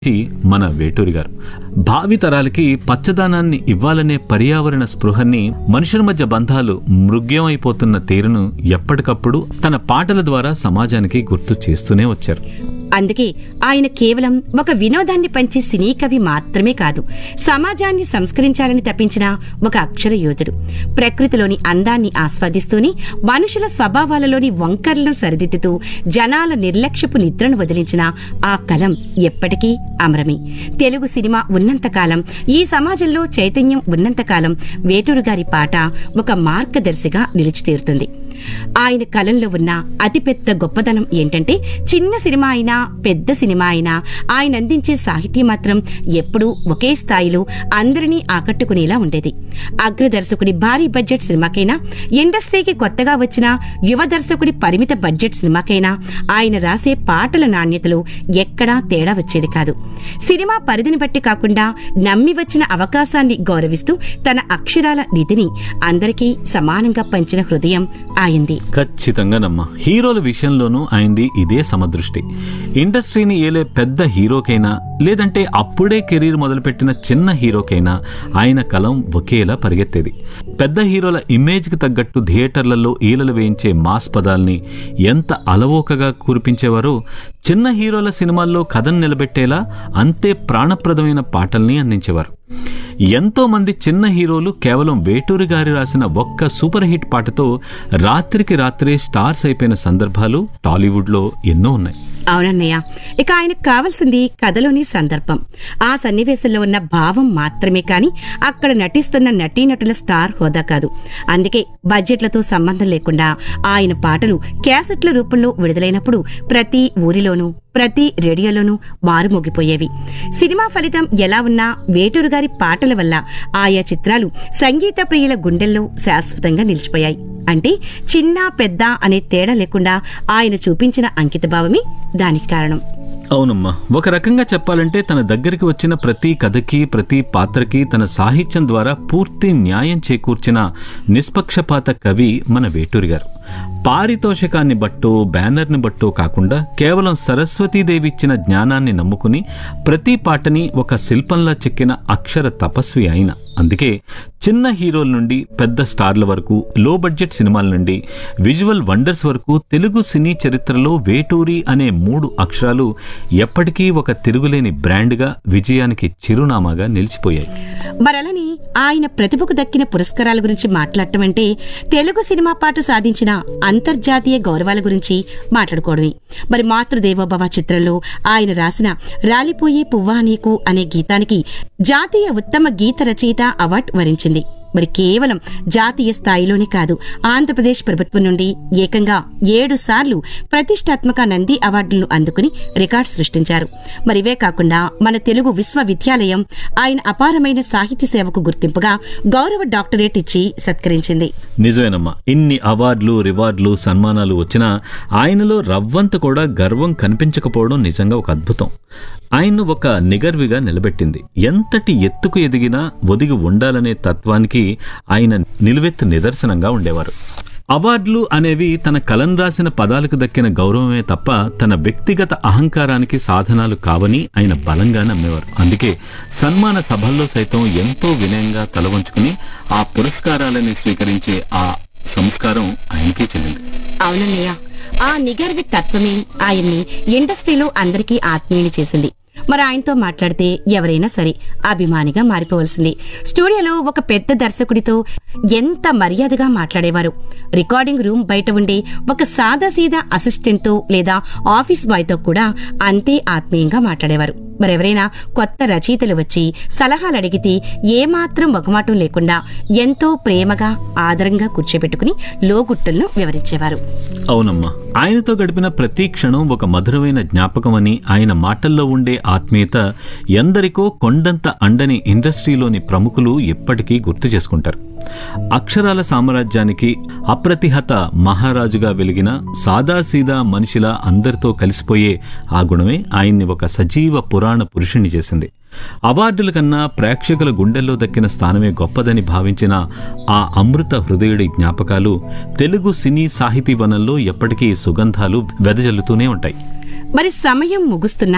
ఈ మన వేటూరి గారు భావి తరాలకి పచ్చదనాన్ని ఇవ్వాలనే పర్యావరణ స్పృహని మనుషుల మధ్య బంధాలు మృగ్యమైపోతున్న తీరును ఎప్పటికప్పుడు తన పాటల ద్వారా సమాజానికి గుర్తు చేస్తూనే వచ్చారు అందుకే ఆయన కేవలం ఒక వినోదాన్ని పంచే సినీ కవి మాత్రమే కాదు సమాజాన్ని సంస్కరించాలని తప్పించిన ఒక అక్షర యోధుడు ప్రకృతిలోని అందాన్ని ఆస్వాదిస్తూనే మనుషుల స్వభావాలలోని వంకరలను సరిదిద్దుతూ జనాల నిర్లక్ష్యపు నిద్రను వదిలించిన ఆ కలం ఎప్పటికీ అమరమే తెలుగు సినిమా ఉన్నంతకాలం ఈ సమాజంలో చైతన్యం ఉన్నంతకాలం వేటూరు గారి పాట ఒక మార్గదర్శిగా నిలిచి తీరుతుంది ఆయన కలంలో ఉన్న అతిపెద్ద గొప్పదనం ఏంటంటే చిన్న సినిమా అయినా పెద్ద సినిమా అయినా ఆయన అందించే సాహిత్యం మాత్రం ఎప్పుడూ ఒకే స్థాయిలో అందరినీ ఆకట్టుకునేలా ఉండేది అగ్ర దర్శకుడి భారీ బడ్జెట్ సినిమాకైనా ఇండస్ట్రీకి కొత్తగా వచ్చిన యువ దర్శకుడి పరిమిత బడ్జెట్ సినిమాకైనా ఆయన రాసే పాటల నాణ్యతలో ఎక్కడా తేడా వచ్చేది కాదు సినిమా పరిధిని బట్టి కాకుండా నమ్మి వచ్చిన అవకాశాన్ని గౌరవిస్తూ తన అక్షరాల నిధిని అందరికీ సమానంగా పంచిన హృదయం ఆయంది ఖచ్చితంగా నమ్మ హీరోల విషయంలోనూ ఆయనది ఇదే సమదృష్టి ఇండస్ట్రీని ఏలే పెద్ద హీరోకైనా లేదంటే అప్పుడే కెరీర్ మొదలుపెట్టిన చిన్న హీరోకైనా ఆయన కలం ఒకేలా పరిగెత్తేది పెద్ద హీరోల ఇమేజ్కి తగ్గట్టు థియేటర్లలో ఈలలు వేయించే మాస్ పదాల్ని ఎంత అలవోకగా కురిపించేవారో చిన్న హీరోల సినిమాల్లో కథను నిలబెట్టేలా అంతే ప్రాణప్రదమైన పాటల్ని అందించేవారు ఎంతో మంది చిన్న హీరోలు కేవలం వేటూరి గారి రాసిన ఒక్క సూపర్ హిట్ పాటతో రాత్రికి రాత్రే స్టార్స్ అయిపోయిన సందర్భాలు టాలీవుడ్లో ఎన్నో ఉన్నాయి అవునన్నయ్య ఇక ఆయనకు కావాల్సింది కథలోని సందర్భం ఆ సన్నివేశంలో ఉన్న భావం మాత్రమే కాని అక్కడ నటిస్తున్న నటీనటుల స్టార్ హోదా కాదు అందుకే బడ్జెట్లతో సంబంధం లేకుండా ఆయన పాటలు క్యాసెట్ల రూపంలో విడుదలైనప్పుడు ప్రతి ఊరిలోనూ ప్రతి రేడియోలోనూ మారుమోగిపోయేవి సినిమా ఫలితం ఎలా ఉన్నా వేటూరు గారి పాటల వల్ల ఆయా చిత్రాలు సంగీత ప్రియుల గుండెల్లో శాశ్వతంగా నిలిచిపోయాయి అంటే చిన్న పెద్ద అనే తేడా లేకుండా ఆయన చూపించిన అంకితభావమే దానికి కారణం అవునమ్మా ఒక రకంగా చెప్పాలంటే తన దగ్గరికి వచ్చిన ప్రతి కథకి ప్రతి పాత్రకి తన సాహిత్యం ద్వారా పూర్తి న్యాయం చేకూర్చిన నిష్పక్షపాత కవి మన వేటూరి గారు పారితోషికాన్ని బట్టో బ్యానర్ని బట్టో కాకుండా కేవలం సరస్వతీదేవి ఇచ్చిన జ్ఞానాన్ని నమ్ముకుని ప్రతి పాటని ఒక శిల్పంలా చెక్కిన అక్షర తపస్వి అయిన అందుకే చిన్న హీరోల నుండి పెద్ద స్టార్ల వరకు లో బడ్జెట్ సినిమాల నుండి విజువల్ వండర్స్ వరకు తెలుగు సినీ చరిత్రలో వేటూరి అనే మూడు అక్షరాలు ఎప్పటికీ ఒక తిరుగులేని బ్రాండ్గా విజయానికి చిరునామాగా నిలిచిపోయాయి మరలని ఆయన ప్రతిభకు దక్కిన పురస్కారాల గురించి మాట్లాడటం అంటే తెలుగు సినిమా పాట సాధించిన అంతర్జాతీయ గౌరవాల గురించి మాట్లాడుకోవడమే మరి మాతృదేవోభవ చిత్రంలో ఆయన రాసిన రాలిపోయే పువ్వా నీకు అనే గీతానికి జాతీయ ఉత్తమ గీత రచయిత అవార్డు వరించింది మరి కేవలం జాతీయ స్థాయిలోనే కాదు ఆంధ్రప్రదేశ్ ప్రభుత్వం నుండి ఏకంగా ఏడు సార్లు ప్రతిష్టాత్మక నంది అవార్డులను అందుకుని రికార్డు సృష్టించారు మరి ఇవే కాకుండా మన తెలుగు విశ్వవిద్యాలయం ఆయన అపారమైన సాహిత్య సేవకు గుర్తింపుగా గౌరవ డాక్టరేట్ ఇచ్చి సత్కరించింది నిజమేనమ్మా ఇన్ని అవార్డులు రివార్డులు సన్మానాలు వచ్చినా ఆయనలో రవ్వంత కూడా గర్వం కనిపించకపోవడం నిజంగా ఒక అద్భుతం ఆయన్ను ఒక నిగర్విగా నిలబెట్టింది ఎంతటి ఎత్తుకు ఎదిగినా ఒదిగి ఉండాలనే తత్వానికి ఆయన నిలువెత్తు నిదర్శనంగా ఉండేవారు అవార్డులు అనేవి తన కలం రాసిన పదాలకు దక్కిన గౌరవమే తప్ప తన వ్యక్తిగత అహంకారానికి సాధనాలు కావని ఆయన బలంగా నమ్మేవారు అందుకే సన్మాన సభల్లో సైతం ఎంతో వినయంగా తలవంచుకుని ఆ పురస్కారాలని స్వీకరించే ఆ సంస్కారం ఆయనకే చెందింది అవునన్నయ్య ఆ నిగర్వి తత్వమే ఆయన్ని ఇండస్ట్రీలో అందరికీ ఆత్మీయుని చేసింది మరి ఆయనతో మాట్లాడితే ఎవరైనా సరే అభిమానిగా మారిపోవలసింది స్టూడియోలో ఒక పెద్ద దర్శకుడితో ఎంత మర్యాదగా మాట్లాడేవారు రికార్డింగ్ రూమ్ బయట ఉండే ఒక సాదాసీదా అసిస్టెంట్తో లేదా ఆఫీస్ బాయ్తో కూడా అంతే ఆత్మీయంగా మాట్లాడేవారు మరెవరైనా కొత్త రచయితలు వచ్చి సలహాలు అడిగితే ఏమాత్రం మొగమాటం లేకుండా ఎంతో ప్రేమగా ఆదరంగా కూర్చోబెట్టుకుని లోగుట్టులను వివరించేవారు అవునమ్మా ఆయనతో గడిపిన ప్రతి క్షణం ఒక మధురమైన జ్ఞాపకమని ఆయన మాటల్లో ఉండే ఆత్మీయత ఎందరికో కొండంత అండని ఇండస్ట్రీలోని ప్రముఖులు ఎప్పటికీ గుర్తు చేసుకుంటారు అక్షరాల సామ్రాజ్యానికి అప్రతిహత మహారాజుగా వెలిగిన సాదాసీదా మనిషిలా అందరితో కలిసిపోయే ఆ గుణమే ఆయన్ని ఒక సజీవ పురాణ పురుషుణ్ణి చేసింది అవార్డుల కన్నా ప్రేక్షకుల గుండెల్లో దక్కిన స్థానమే గొప్పదని భావించిన ఆ అమృత హృదయుడి జ్ఞాపకాలు తెలుగు సినీ సాహితీ వనంలో ఎప్పటికీ సుగంధాలు వెదజల్లుతూనే ఉంటాయి మరి సమయం ముగుస్తున్నా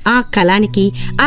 ఆ కళానికి